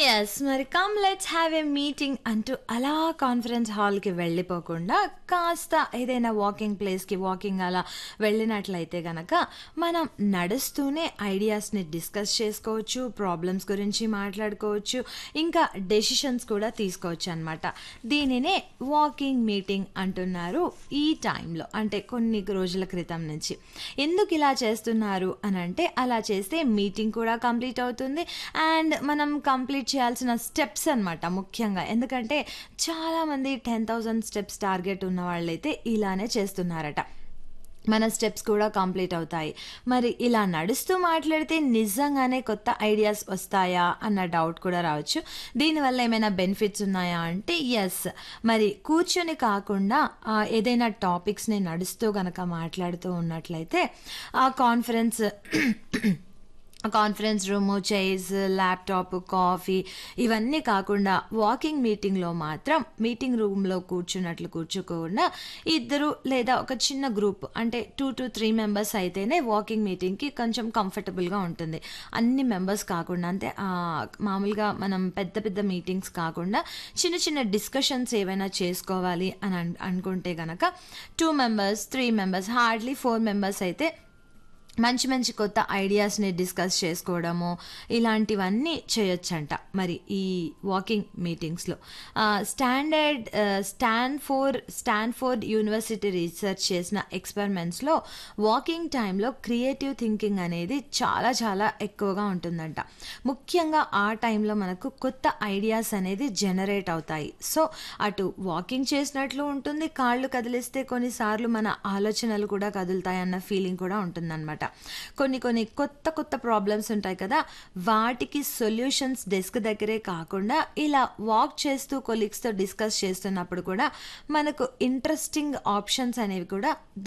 Yes. మరి come let's have a meeting అంటూ అలా కాన్ఫరెన్స్ హాల్‌కి వెళ్ళిపోకుండా కాస్త ఏదైనా వాకింగ్ ప్లేస్‌కి వాకింగ్ అలా వెళ్ళినట్లయితే గనక మనం నడుస్తూనే ఐడియాస్‌ని డిస్కస్ చేసుకోవచ్చు. ప్రాబ్లమ్స్ గురించి మాట్లాడుకోవచ్చు. ఇంకా డెసిషన్స్ కూడా తీసుకోవచ్చనమాట. దీనినే వాకింగ్ మీటింగ్ అంటున్నారు ఈ టైంలో. అంటే కొన్ని రోజుల క్రితం నుంచి. ఎందుకు ఇలా చేస్తున్నారు అనంటే అలా చేస్తే మీటింగ్ కూడా కంప్లీట్ అవుతుంది. అండ్ మనం కంప్లీట్ చేయాల్సిన స్టెప్స్ అనమాట ముఖ్యంగా. ఎందుకంటే చాలామంది 10,000 స్టెప్స్ టార్గెట్ ఉన్న వాళ్ళైతే ఇలానే చేస్తున్నారట. మన స్టెప్స్ కూడా కంప్లీట్ అవుతాయి. మరి ఇలా నడుస్తూ మాట్లాడితే నిజంగానే కొత్త ఐడియాస్ వస్తాయా అన్న డౌట్ కూడా రావచ్చు. దీనివల్ల ఏమైనా బెనిఫిట్స్ ఉన్నాయా అంటే యెస్. మరి కూర్చొని కాకుండా ఆహ్, ఏదైనా టాపిక్స్‌ని నడుస్తూ గనక మాట్లాడుతూ ఉన్నట్లయితే ఆ conference conference room, chairs, laptop, coffee ఇవన్నీ కాకుండా వాకింగ్ మీటింగ్‌లో మాత్రం మీటింగ్ రూమ్‌లో కూర్చున్నట్లు కూర్చోకుండా ఇద్దరు లేదా ఒక చిన్న గ్రూప్ అంటే 2-3 మెంబర్స్ అయితేనే వాకింగ్ మీటింగ్‌కి కొంచెం కంఫర్టబుల్‌గా ఉంటుంది. అన్ని మెంబర్స్ కాకుండా అంటే ఆహ్, మామూలుగా మనం పెద్ద పెద్ద మీటింగ్స్ కాకుండా చిన్న చిన్న డిస్కషన్స్ ఏవైనా చేసుకోవాలి అని అన్ అనుకుంటే గనక 2 మెంబర్స్, 3 మెంబర్స్ హార్డ్‌లీ 4 మెంబర్స్ అయితే మంచి మంచి కొత్త ఐడియాస్‌ని డిస్కస్ చేసుకోవడము ఇలాంటివన్నీ చేయొచ్చంట. మరి ఈ వాకింగ్ మీటింగ్స్‌లో. ఆహ్, స్టాండర్డ్ ఆహ్, స్టాన్‌ఫోర్డ్ స్టాన్‌ఫోర్డ్ యూనివర్సిటీ రీసెర్చ్ చేసిన ఎక్స్‌పెరిమెంట్స్‌లో వాకింగ్ టైంలో క్రియేటివ్ థింకింగ్ అనేది చాలా చాలా ఎక్కువగా ఉంటుందంట. ముఖ్యంగా ఆ టైంలో మనకు కొత్త ఐడియాస్ అనేది జనరేట్ అవుతాయి. సో, అటు వాకింగ్ చేసినట్లు ఉంటుంది. కాళ్ళు కదిలిస్తే కొన్నిసార్లు మన ఆలోచనలు కూడా కదులుతాయన్న ఫీలింగ్ కూడా ఉంటుందనమాట. కొన్ని కొన్ని కొత్త కొత్త ప్రాబ్లమ్స్ ఉంటాయి కదా! వాటికి సొల్యూషన్స్ డెస్క్ దగ్గరే కాకుండా ఇలా వాక్ చేస్తూ కొలీగ్స్‌తో డిస్కస్ చేస్తున్నప్పుడు కూడా మనకు ఇంట్రెస్టింగ్ ఆప్షన్స్ అనేవి కూడా